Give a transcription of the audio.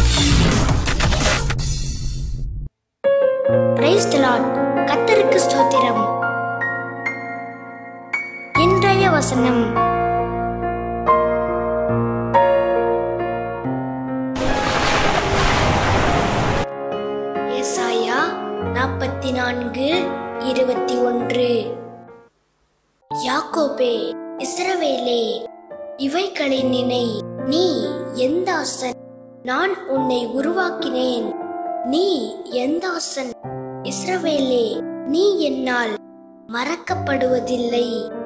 praise the Lord கர்த்தருக்கு ஸ்தோத்திரம் இன்றைய வசனம் ஏசாயா நாற்பத்தி நான்கு இருபத்தி ஒன்று யாக்கோபே இஸ்ரவேலே இவைகளை நினை நீ எந்தாசன் நான் உன்னை உருவாக்கினேன் நீ எந்தாசன் இஸ்ரவேலே நீ என்னால் மறக்கப்படுவதில்லை